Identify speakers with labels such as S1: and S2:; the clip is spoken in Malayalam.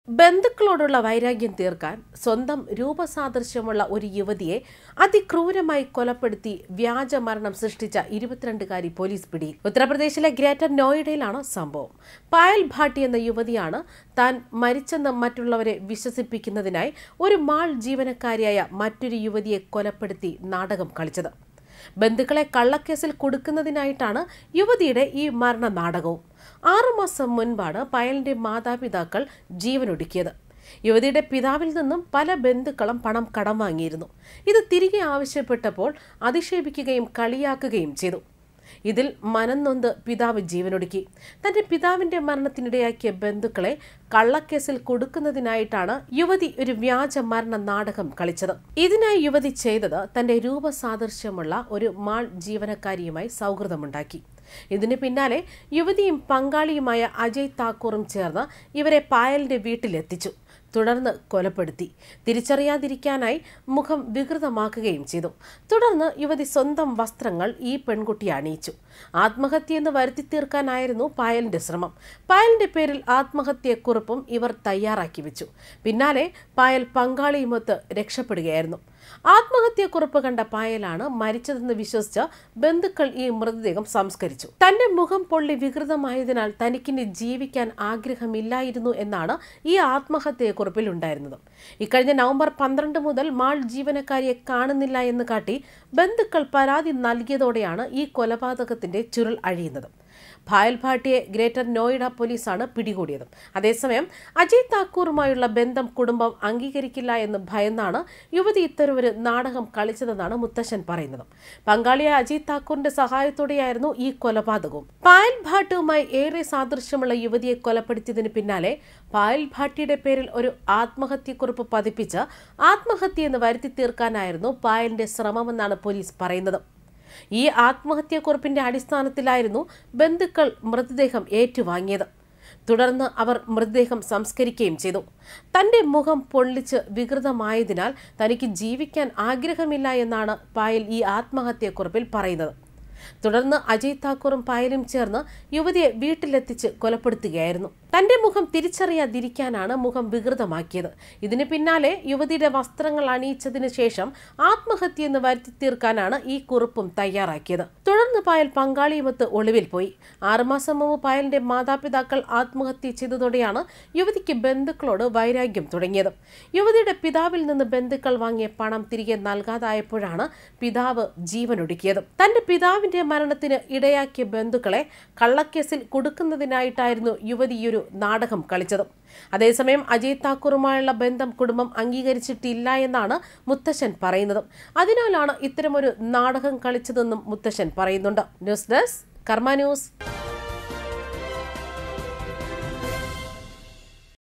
S1: ബന്ധുക്കളോടുള്ള വൈരാഗ്യം തീർക്കാൻ സ്വന്തം രൂപസാദൃശ്യമുള്ള ഒരു യുവതിയെ അതിക്രൂരമായി കൊലപ്പെടുത്തി വ്യാജമരണം സൃഷ്ടിച്ച ഇരുപത്തിരണ്ടുകാരി പോലീസ് പിടിയിൽ ഉത്തർപ്രദേശിലെ ഗ്രേറ്റർ നോയിഡയിലാണ് സംഭവം പായൽ ഭാട്ടി എന്ന യുവതിയാണ് താൻ മരിച്ചെന്ന് മറ്റുള്ളവരെ വിശ്വസിപ്പിക്കുന്നതിനായി ഒരു മാൾ ജീവനക്കാരിയായ മറ്റൊരു യുവതിയെ കൊലപ്പെടുത്തി നാടകം കളിച്ചത് ബന്ധുക്കളെ കള്ളക്കേസിൽ കൊടുക്കുന്നതിനായിട്ടാണ് യുവതിയുടെ ഈ മരണ നാടകവും ആറുമാസം മുൻപാണ് പയലിന്റെ മാതാപിതാക്കൾ ജീവനൊടുക്കിയത് യുവതിയുടെ പിതാവിൽ നിന്നും പല ബന്ധുക്കളും പണം കടം വാങ്ങിയിരുന്നു ഇത് തിരികെ ആവശ്യപ്പെട്ടപ്പോൾ അധിക്ഷേപിക്കുകയും കളിയാക്കുകയും ചെയ്തു ഇതിൽ മനംനൊന്ത് പിതാവ് ജീവനൊടുക്കി തന്റെ പിതാവിന്റെ മരണത്തിനിടയാക്കിയ ബന്ധുക്കളെ കള്ളക്കേസിൽ കൊടുക്കുന്നതിനായിട്ടാണ് യുവതി ഒരു വ്യാജ മരണ നാടകം കളിച്ചത് ഇതിനായി യുവതി ചെയ്തത് തന്റെ രൂപസാദൃശ്യമുള്ള ഒരു മാൾ ജീവനക്കാരിയുമായി സൗഹൃദമുണ്ടാക്കി ഇതിന് പിന്നാലെ യുവതിയും പങ്കാളിയുമായ അജയ് താക്കൂറും ചേർന്ന് ഇവരെ പായലിന്റെ വീട്ടിലെത്തിച്ചു തുടർന്ന് കൊലപ്പെടുത്തി തിരിച്ചറിയാതിരിക്കാനായി മുഖം വികൃതമാക്കുകയും ചെയ്തു തുടർന്ന് യുവതി സ്വന്തം വസ്ത്രങ്ങൾ ഈ പെൺകുട്ടി അണിയിച്ചു ആത്മഹത്യയെന്ന് വരുത്തി തീർക്കാനായിരുന്നു പായലിന്റെ ശ്രമം പായലിന്റെ പേരിൽ ആത്മഹത്യക്കുറിപ്പും ഇവർ തയ്യാറാക്കി വെച്ചു പിന്നാലെ പായൽ പങ്കാളിയുമൊത്ത് രക്ഷപ്പെടുകയായിരുന്നു ആത്മഹത്യക്കുറിപ്പ് കണ്ട പായലാണ് മരിച്ചതെന്ന് വിശ്വസിച്ച ബന്ധുക്കൾ ഈ മൃതദേഹം സംസ്കരിച്ചു തന്റെ മുഖം പൊള്ളി വികൃതമായതിനാൽ തനിക്കിനി ജീവിക്കാൻ ആഗ്രഹമില്ലായിരുന്നു എന്നാണ് ഈ ആത്മഹത്യക്കുറിപ്പിൽ ഉണ്ടായിരുന്നത് ഇക്കഴിഞ്ഞ നവംബർ പന്ത്രണ്ട് മുതൽ മാൾ ജീവനക്കാരിയെ കാണുന്നില്ല എന്ന് കാട്ടി ബന്ധുക്കൾ പരാതി നൽകിയതോടെയാണ് ഈ കൊലപാതകത്തിന്റെ ചുരുൾ അഴിയുന്നത് ഭായൽ ഭാട്ടിയെ ഗ്രേറ്റർ നോയിഡ പോലീസാണ് പിടികൂടിയത് അതേസമയം അജയ് താക്കൂറുമായുള്ള ബന്ധം കുടുംബം അംഗീകരിക്കില്ല എന്ന് ഭയന്നാണ് യുവതി ഇത്തരമൊരു നാടകം കളിച്ചതെന്നാണ് മുത്തശ്ശൻ പറയുന്നത് പങ്കാളിയായ അജയ് താക്കൂറിന്റെ സഹായത്തോടെയായിരുന്നു ഈ കൊലപാതകവും പായൽ ഭാട്ടുവുമായി ഏറെ സാദൃശ്യമുള്ള യുവതിയെ കൊലപ്പെടുത്തിയതിന് പിന്നാലെ പായൽ ഭാട്ടിയുടെ പേരിൽ ഒരു ആത്മഹത്യക്കുറിപ്പ് പതിപ്പിച്ച് ആത്മഹത്യ എന്ന് വരുത്തി തീർക്കാനായിരുന്നു പായലിന്റെ ശ്രമമെന്നാണ് പോലീസ് പറയുന്നത് ഈ ആത്മഹത്യക്കുറിപ്പിന്റെ അടിസ്ഥാനത്തിലായിരുന്നു ബന്ധുക്കൾ മൃതദേഹം ഏറ്റുവാങ്ങിയത് തുടർന്ന് അവർ മൃതദേഹം സംസ്കരിക്കുകയും ചെയ്തു തന്റെ മുഖം പൊള്ളിച്ച് വികൃതമായതിനാൽ തനിക്ക് ജീവിക്കാൻ ആഗ്രഹമില്ല എന്നാണ് പായൽ ഈ ആത്മഹത്യക്കുറിപ്പിൽ പറയുന്നത് തുടർന്ന് അജയ് താക്കൂറും പായലും ചേർന്ന് യുവതിയെ വീട്ടിലെത്തിച്ച് കൊലപ്പെടുത്തുകയായിരുന്നു തന്റെ മുഖം തിരിച്ചറിയാതിരിക്കാനാണ് മുഖം വികൃതമാക്കിയത് ഇതിന് പിന്നാലെ യുവതിയുടെ വസ്ത്രങ്ങൾ അണിയിച്ചതിന് ശേഷം ആത്മഹത്യ എന്ന് വരുത്തി തീർക്കാനാണ് ഈ കുറിപ്പും തയ്യാറാക്കിയത് തുടർന്ന് പായൽ പങ്കാളിയുമൊത്ത് ഒളിവിൽ പോയി ആറുമാസം മുമ്പ് പായലിന്റെ മാതാപിതാക്കൾ ആത്മഹത്യ ചെയ്തതോടെയാണ് യുവതിക്ക് ബന്ധുക്കളോട് വൈരാഗ്യം തുടങ്ങിയത് യുവതിയുടെ പിതാവിൽ നിന്ന് ബന്ധുക്കൾ വാങ്ങിയ പണം തിരികെ നൽകാതായപ്പോഴാണ് പിതാവ് ജീവനൊടുക്കിയത് തന്റെ പിതാവിന്റെ മരണത്തിന് ഇടയാക്കിയ ബന്ധുക്കളെ കള്ളക്കേസിൽ കൊടുക്കുന്നതിനായിട്ടായിരുന്നു യുവതി ഈ ഒരു നാടകം കളിച്ചത് അതേസമയം അജയ് താക്കൂറുമായുള്ള ബന്ധം കുടുംബം അംഗീകരിച്ചിട്ടില്ല എന്നാണ് മുത്തശ്ശൻ പറയുന്നത് അതിനാലാണ് ഇത്തരമൊരു നാടകം കളിച്ചതെന്നും മുത്തശ്ശൻ പറയുന്നുണ്ട് ന്യൂസ് ഡെസ്ക് കർമ്മ ന്യൂസ്